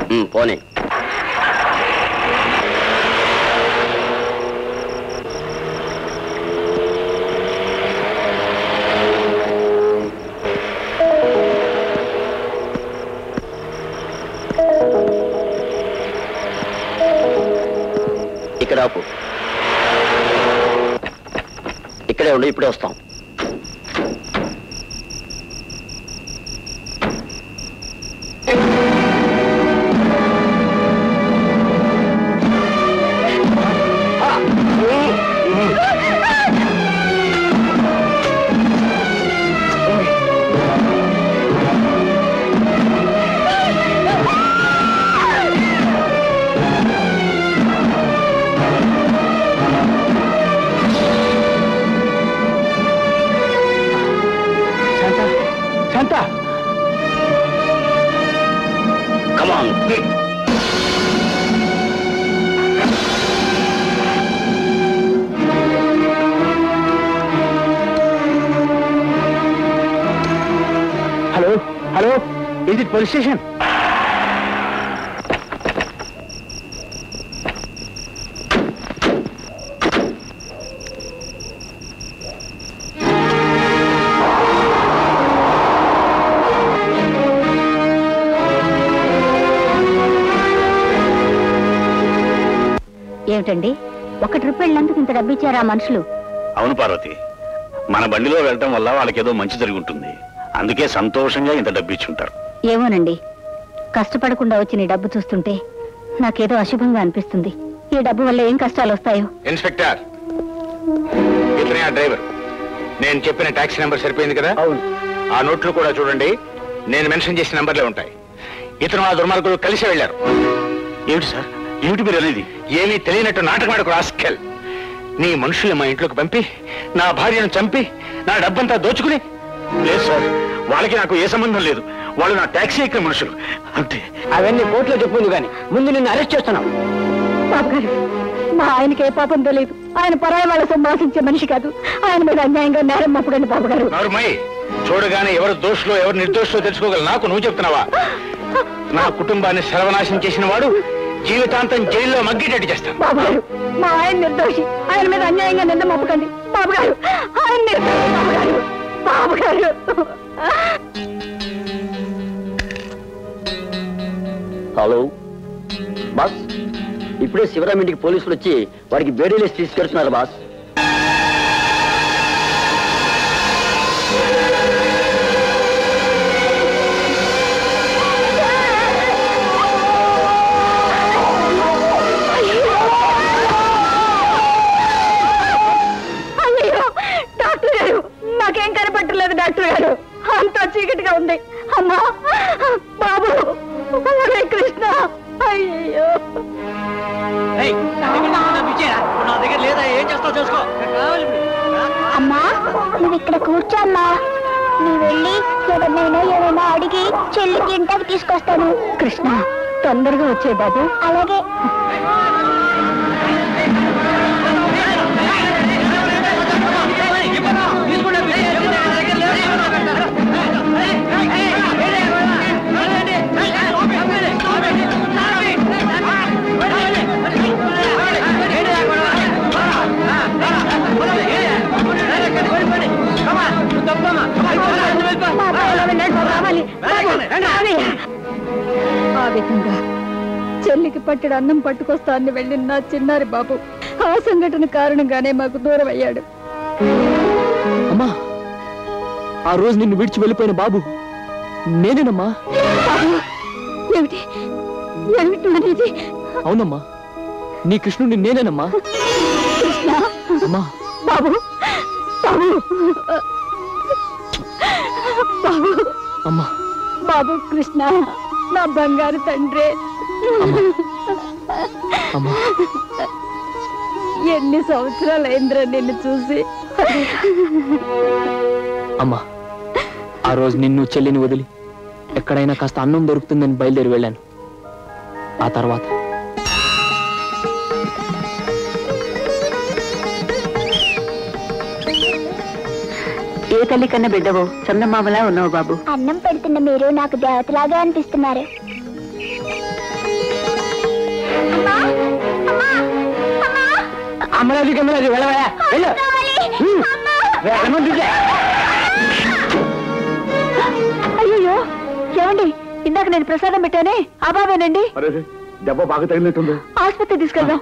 ఉమ్, పోనీ ఇక్కడ ఆపు ఇక్కడే ఉండి ఇప్పుడే వస్తాం Shanta Shanta come on hello hello ఇది పోలీస్ స్టేషన్ ఏమిటండి ఒక ట్రిప్ వెళ్ళినందుకు ఇంత డబ్బు ఇచ్చారా ఆ మనుషులు అవును పార్వతి మన బండిలో వెళ్ళటం వల్ల వాళ్ళకేదో మంచి జరిగి ఉంటుంది అందుకే సంతోషంగా ఇంత డబ్బు ఇచ్చుంటారు ఏమోనండి కష్టపడకుండా వచ్చిన ఈ డబ్బు చూస్తుంటే నాకేదో అశుభంగా అనిపిస్తుంది ఈ డబ్బు వల్ల ఏం కష్టాలు వస్తాయో ఇన్స్పెక్టర్ ఇతనే ఆ డ్రైవర్ నేను చెప్పిన టాక్సీ నెంబర్ సరిపోయింది కదా అవును ఆ నోట్లు కూడా చూడండి నేను మెన్షన్ చేసిన నంబర్లే ఉంటాయి ఇతను ఆ దుర్మార్గులు కలిసి వెళ్ళారు ఏమిటి సార్ ఏమిటి మీరు అనేది ఏమీ తెలియనట్టు నాటకమాడకు రాస్కెల్ నీ మనుషుల్ని మా ఇంట్లోకి పంపి నా భార్యను చంపి నా డబ్బంతా దోచుకుని లేదు సార్ వాళ్ళకి నాకు ఏ సంబంధం లేదు వాళ్ళు నా టాక్సీ ఎక్కిన మనుషులు అంతే అవన్నీ కోర్టులో చెప్పుంది కానీ ముందు నిన్ను అరెస్ట్ చేస్తున్నాం బాబు గారు మా ఆయనకి ఏ పాపం తెలియదు ఆయన పరాయి వాళ్ళ సంభాషించే మనిషి కాదు ఆయన మీద అన్యాయంగా నేరం మప్పుడండి బాబు గారు నరుమై చూడగానే ఎవరు దోషులో ఎవరు నిర్దోషులో తెలుసుకోగల నాకు నువ్వు చెప్తున్నావా నా కుటుంబాన్ని సర్వనాశనం చేసిన వాడు జీవితాంతం జైల్లో మగ్గేటట్టు చేస్తాను బాబు గారు మా ఆయన నిర్దోషి ఆయన మీద అన్యాయంగా నింద మప్పకండి బాబు గారు ఆయన నిర్దోషి బాబు గారు బాబు గారు హలో బాస్ ఇప్పుడే శివరాం ఇంటికి పోలీసులు వచ్చి వాడికి బేడీలేసి తీసుకెళ్తున్నారు బాస్ అయ్యో డాక్టర్ గారు నాకేం కనపట్టలేదు డాక్టర్ గారు అంతా చీకటిగా ఉంది అమ్మా బాబు హరే కృష్ణ అయ్యో అమ్మా నువ్వు ఇక్కడ కూర్చోమ్మా నువ్వు వెళ్ళి ఎవరినైనా ఏమైనా అడిగి చెల్లికి ఇంటికి తీసుకొస్తాను కృష్ణ తొందరగా వచ్చే బాబు అలాగే రావాలి బాబు, రావాలి. ఆ విధంగా చెల్లికి పట్టెడు అన్నం పట్టుకొస్తానని వెళ్ళిన నా చిన్నారి బాబు ఆ సంఘటన కారణంగానే మాకు దూరం అయ్యాడు అమ్మా ఆ రోజు నిన్ను విడిచి వెళ్ళిపోయిన బాబు నేనేనమ్మా బాబు ఏమిటి ఏమిటి నువ్వు అనేది అవునమ్మా నీ కృష్ణుడిని నేనేనమ్మా కృష్ణ అమ్మా బాబు బాబు బాబు అమ్మా బాబు కృష్ణ నా బంగారు తండ్రి అమ్మా ఎన్ని సంవత్సరాలు అయిందిరా నిన్ను చూసి అమ్మా ఆ రోజు నిన్ను చెల్లిని వదిలి ఎక్కడైనా కాస్త అన్నం దొరుకుతుందని బయలుదేరి వెళ్ళాను ఆ తర్వాత ఏ తల్లి కన్నా బిడ్డవో చందమామలా ఉన్నావు బాబు అన్నం పెడుతున్న మీరు నాకు దేవతలాగా అనిపిస్తున్నారు అమ్మా అమ్మా అమ్మా అమ్మలేదు గిమ్మలేదు వెళ్ళవా వెళ్ళు కావాలి హ్మ్. అమ్మా వెళ్ళమంటుంటే. అయ్యో ఏమండి ఇందాక నేను ప్రసాదం పెట్టానే ఆ బాబేనండి అరే దెబ్బ బాగా తగిలినట్టుంది ఆసుపత్రి తీసుకెళ్దాం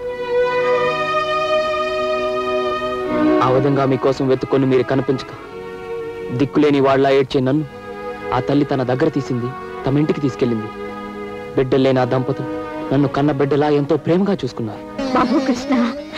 ఆ విధంగా మీకోసం వెతుక్కొని మీరు కనిపించక దిక్కులేని వాళ్ళ ఏడ్చే నన్ను ఆ తల్లి తన దగ్గర తీసింది తమ ఇంటికి తీసుకెళ్ళింది బిడ్డలేని ఆ దంపతులు నన్ను కన్న బిడ్డలా ఎంతో ప్రేమగా చూసుకున్నారు బాబు కృష్ణ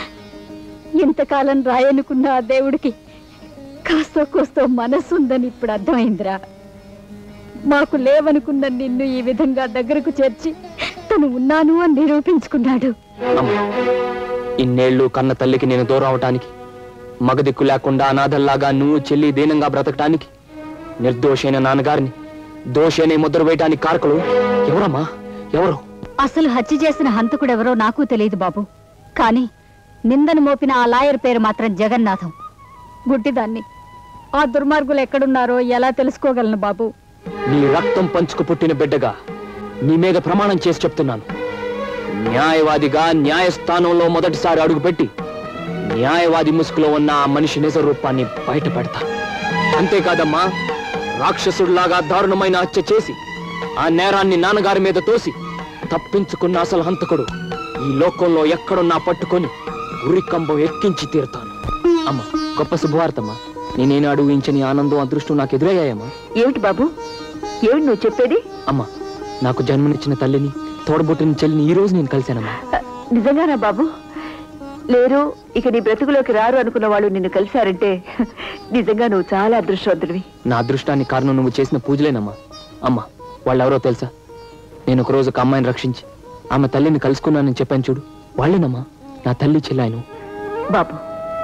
ఇంతకాలం రాయనుకున్న ఆ దేవుడికి కాస్తో కోస్తో మనసుందని ఇప్పుడు అర్థమైందిరా మాకు లేవనుకున్న నిన్ను ఈ విధంగా దగ్గరకు చేర్చి తను ఉన్నాను అని నిరూపించుకున్నాడు అమ్మ ఇన్నేళ్లు కన్న తల్లికి నేను దూరం అవటానికి మగదిక్కు లేకుండా అనాథల్లాగా నువ్వు చెల్లి దీనంగా బ్రతకటానికి నిర్దోషైన నాన్నగారిని దోషైన ముద్ర వేయటానికి కారకులు ఎవరమ్మా ఎవరు అసలు హత్య చేసిన హంతకుడెవరో నాకు తెలియదు బాబు కానీ నిందను మోపిన ఆ లాయర్ పేరు మాత్రం జగన్నాథం గుడ్డిదాన్ని ఆ దుర్మార్గులు ఎక్కడున్నారో ఎలా తెలుసుకోగలను బాబు నీ రక్తం పంచుకు పుట్టిన బిడ్డగా నీ మీద ప్రమాణం చేసి చెప్తున్నాను న్యాయవాదిగా న్యాయస్థానంలో మొదటిసారి అడుగుపెట్టి న్యాయవాది ముసుగులో ఉన్న ఆ మనిషి నిజ రూపాన్ని బయట పెడతా అంతేకాదమ్మా రాక్షసుడిలాగా దారుణమైన హత్య చేసి ఆ నేరాన్ని నాన్నగారి మీద తోసి తప్పించుకున్న అసలు హంతకుడు ఈ లోకంలో ఎక్కడున్నా పట్టుకొని ఉరికంబం ఎక్కించి తీరుతాను అమ్మ గొప్ప శుభవార్తమ్మా నేనేనాడు ఊహించని ఆనందం అదృష్టం నాకు ఎదురయ్యాయమ్మా ఏమిటి బాబు ఏమిటి నువ్వు చెప్పేది అమ్మా నాకు జన్మనిచ్చిన తల్లిని తోడబుట్టిన చెల్లిని ఈ రోజు నేను కలిశానమ్మా నిజంగానా బాబు లేరు ఇక నీ బ్రతుకులోకి రారు అనుకున్న వాళ్ళు నిన్ను కలిశారంటే నిజంగా నువ్వు చాలా అదృష్టవంతుడివి నా అదృష్టానికి కారణం నువ్వు చేసిన పూజలేనమ్మా అమ్మా వాళ్ళెవరో తెలుసా నేను ఒక రోజు ఒక అమ్మాయిని రక్షించి ఆమె తల్లిని కలుసుకున్నానని చెప్పాను చూడు వాళ్ళేనమ్మా నా తల్లి చెల్లాయను బాబు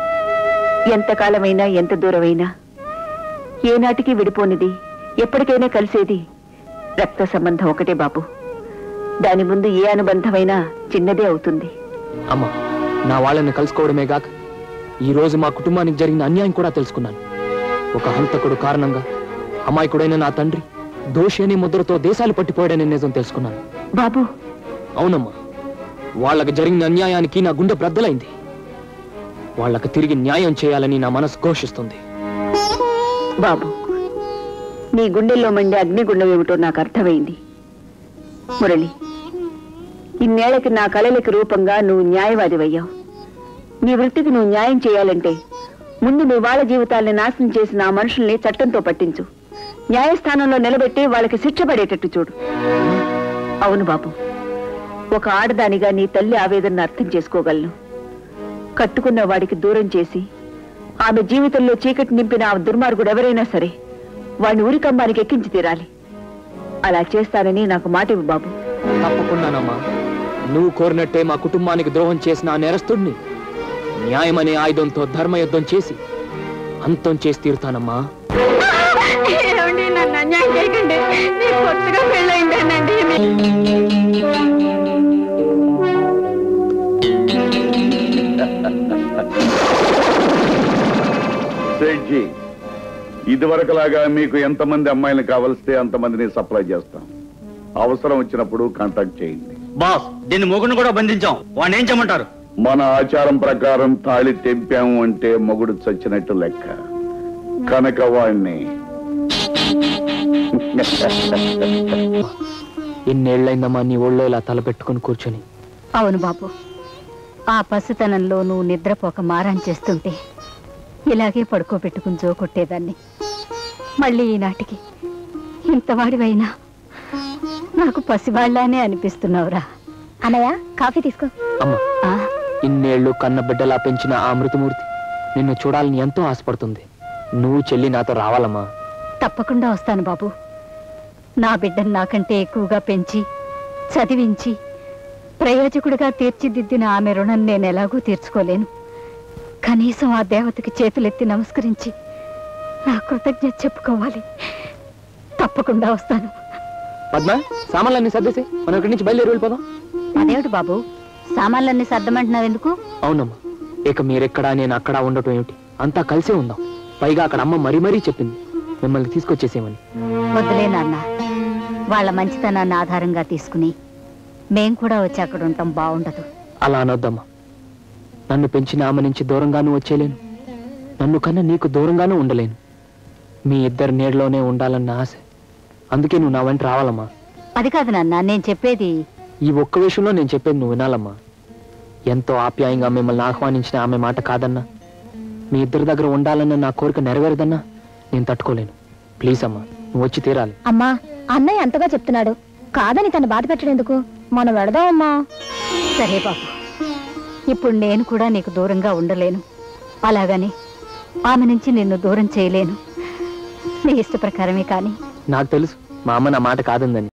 ఎంతకాలమైనా ఎంత దూరమైనా ఏనాటికి విడిపోనిది ఎప్పటికైనా కలిసేది రక్త సంబంధం ఒకటే బాబు దాని ముందు ఏ అనుబంధమైనా చిన్నదే అవుతుంది అమ్మా నా వాళ్ళని కలుసుకోవడమే గాక ఈ రోజు మా కుటుంబానికి జరిగిన అన్యాయం కూడా తెలుసుకున్నాను ఒక హంతకుడు కారణంగా అమాయకుడైన నా తండ్రి దోషి అనే ముద్రతో దేశాలు పట్టిపోయాడనే నిజం తెలుసుకున్నాను బాబు అవునమ్మా వాళ్ళకి జరిగిన అన్యాయానికి నా గుండె బ్రద్దలైంది వాళ్ళకి తిరిగి న్యాయం చేయాలని నా మనసు ఘోషిస్తుంది బాబు నీ గుండెల్లో మండే అగ్నిగుండం ఏమిటో నాకు అర్థమైంది మురళి ఇన్నేళ్లకి నా కళలకి రూపంగా నువ్వు న్యాయవాదివయ్యావు నీ వృత్తికి నువ్వు న్యాయం చేయాలంటే ముందు నీ వాళ్ళ జీవితాల్ని నాశనం చేసిన ఆ మనుషుల్ని చట్టంతో పట్టించు న్యాయస్థానంలో నిలబెట్టి వాళ్ళకి శిక్ష పడేటట్టు చూడు అవును బాబు ఒక ఆడదానిగా నీ తల్లి ఆవేదనను అర్థం చేసుకోగలను కట్టుకున్న వాడికి దూరం చేసి ఆమె జీవితంలో చీకటి నింపిన ఆ దుర్మార్గుడు ఎవరైనా సరే వాడిని ఉరికంబానికి ఎక్కించి తీరాలి అలా చేస్తానని నాకు మాట ఇవ్వు బాబు తప్పకుండానమ్మా నువ్వు కోరినట్టే మా కుటుంబానికి ద్రోహం చేసిన ఆ నేరస్తుడిని న్యాయమనే ఆయుధంతో ధర్మయుద్ధం చేసి అంతం చేసి తీరుతానమ్మా నన్ను అన్యాయం చేయకండి కొత్తగా పెళ్ళయిందేనండి సేట్జీ ఇదివరకులాగా మీకు ఎంతమంది అమ్మాయిలు కావలిస్తే అంతమందిని సప్లై చేస్తాం అవసరం వచ్చినప్పుడు కాంటాక్ట్ చేయండి బాస్ దీన్ని మొగుడిని కూడా బంధించాం వాడిని ఏం చేయమంటారు మన ఆచారం ప్రకారం తాళి తెంపాము అంటే మొగుడు చచ్చినట్టు లెక్క కనుక వాణ్ణి ఎన్నేళ్లైందమ్మా నీ ఒళ్ళో ఇలా తలపెట్టుకుని కూర్చొని అవును బాబు ఆ పసితనంలో నువ్వు నిద్రపోక మారం చేస్తుంటే ఇలాగే పడుకోబెట్టుకుని జో కొట్టేదాన్ని మళ్ళీ ఈనాటికి ఇంతవాడివైనా నాకు పసివాళ్లానే అనిపిస్తున్నావురా అన్నయ్య కాఫీ తీసుకో అమ్మా ఆ, ఇన్నేళ్లు కన్న బిడ్డలా పెంచిన ఆ మృతమూర్తి నిన్ను చూడాలని ఎంతో ఆశపడుతుంది నువ్వు చెల్లి నాతో రావాలమ్మా తప్పకుండా వస్తాను బాబు నా బిడ్డను నాకంటే ఎక్కువగా పెంచి చదివించి ప్రయోజకుడిగా తీర్చిదిద్దిన ఆమె రుణం నేను ఎలాగూ తీర్చుకోలేను కనీసం ఆ దేవతకి చేతులెత్తి నమస్కరించి నా కృతజ్ఞత చెప్పుకోవాలి తప్పకుండా వస్తాను పద్మ సామాన్లన్నీ సర్దేసి మనం ఇక్కడి నుంచి బయలుదేరి వెళ్ళిపోదాం అదేమిటి బాబు సామాన్లన్నీ సర్దమంటున్నావు ఎందుకు అవునమ్మా ఇక మీరెక్కడా నేను అక్కడా ఉండటం ఏమిటి అంతా కలిసే ఉందాం పైగా అక్కడ అమ్మ మరీ మరీ చెప్పింది మిమ్మల్ని తీసుకొచ్చేసేమని వద్దులే నాన్న వాళ్ళ మంచితనాన్ని ఆధారంగా తీసుకుని మేం కూడా వచ్చి అక్కడ ఉంటాం బాగుండదు అలా అనొద్దమ్మా నన్ను పెంచిన ఆమె నుంచి దూరంగానూ వచ్చేలేను నన్ను కన్నా నీకు దూరంగానూ ఉండలేను మీ ఇద్దరి నీడలోనే ఉండాలన్న ఆశ అందుకే నువ్వు నా వెంట రావాలమ్మా అది కాదు నాన్న నేను చెప్పేది ఈ ఒక్క విషయంలో నేను చెప్పేది నువ్వు వినాలమ్మా ఎంతో ఆప్యాయంగా మిమ్మల్ని ఆహ్వానించిన ఆమె మాట కాదన్నా మీ ఇద్దరి దగ్గర ఉండాలన్న నా కోరిక నెరవేరదన్నా నేను తట్టుకోలేను ప్లీజ్ అమ్మా నువ్వు వచ్చి తీరాలి అమ్మా అన్నయ్య అంతగా చెప్తున్నాడు కాదని తను బాధ పెట్టడం ఎందుకు మనం వెళదామమ్మా సరే బాబు ఇప్పుడు నేను కూడా నీకు దూరంగా ఉండలేను అలాగని ఆమె నుంచి నిన్ను దూరం చేయలేను నీ ఇష్ట ప్రకారమే కానీ నాకు తెలుసు మా అమ్మ నా మాట కాదందని